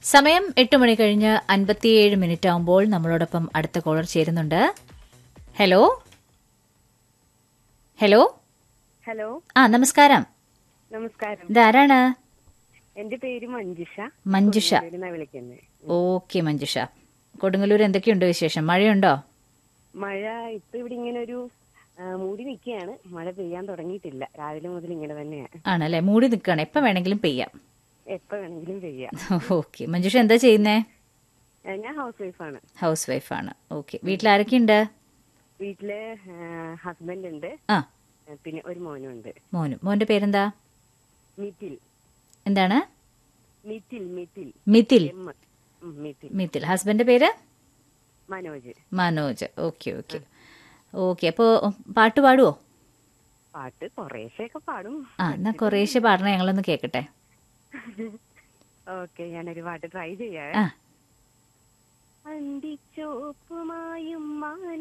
സമയം എട്ട് മണി കഴിഞ്ഞ് അൻപത്തിയേഴ് മിനിറ്റ് ആകുമ്പോൾ നമ്മളോടൊപ്പം അടുത്ത കോളർ ചേരുന്നുണ്ട് ഹലോ ഹലോ ഹലോ ആ നമസ്കാരം നമസ്കാരം ഇതാരാണ് എന്റെ പേര് മഞ്ജുഷ മഞ്ജുഷ കൊടുങ്ങല്ലൂരിന്നാ വിളിക്കുന്നത് ഓക്കെ മഞ്ജുഷ കൊടുങ്ങല്ലൂർ എന്തൊക്കെയുണ്ട് വിശേഷം മഴയുണ്ടോ മഴ ഇപ്പൊ ഇവിടെ ഇങ്ങനെ ഒരു ആ, മൂടി നിൽക്കുകയാണ് മഴ പെയ്യാൻ തുടങ്ങിയിട്ടില്ല രാവിലെ മുതൽ ഇങ്ങനെ തന്നെയാണ് ആണല്ലേ മൂടി നിൽക്കുകയാണ് എപ്പോൾ വേണമെങ്കിലും പെയ്യാം എപ്പോ വേണമെങ്കിലും പെയ്യാം ഓക്കെ മഞ്ജുഷ എന്താ ചെയ്യുന്നേ ആ, ഞാൻ ഹൗസ് വൈഫാണ് ഹൗസ് വൈഫാണ് ഓക്കെ വീട്ടിൽ ആരൊക്കെയുണ്ട് വീട്ടില് ഹസ്ബൻഡ് ഉണ്ട് ആ ആ, പിന്നെ ഒരു മോനും ഉണ്ട് മോനും മോന്റെ പേരെന്താ മിറ്റിൽ എന്താണ് മിറ്റിൽ മിറ്റിൽ മിഥിൽ എം ഉം, മിറ്റിൽ മിഥിൽ ഹസ്ബൻഡിന്റെ പേര് Manoj Manoj okay okay okay അപ്പോൾ പാട്ട് പാടുവോ പാട്ട് കുറേശ്ശെയൊക്കെ പാടും ആ എന്നാ കുറേശ്ശെ പാടണേ ഞങ്ങളൊന്ന് കേൾക്കട്ടെ ഓക്കെ ഞാനൊരു പാട്ട് ട്രൈ ചെയ്യാം ആ അന്തിച്ചോപ്പുമായും മാന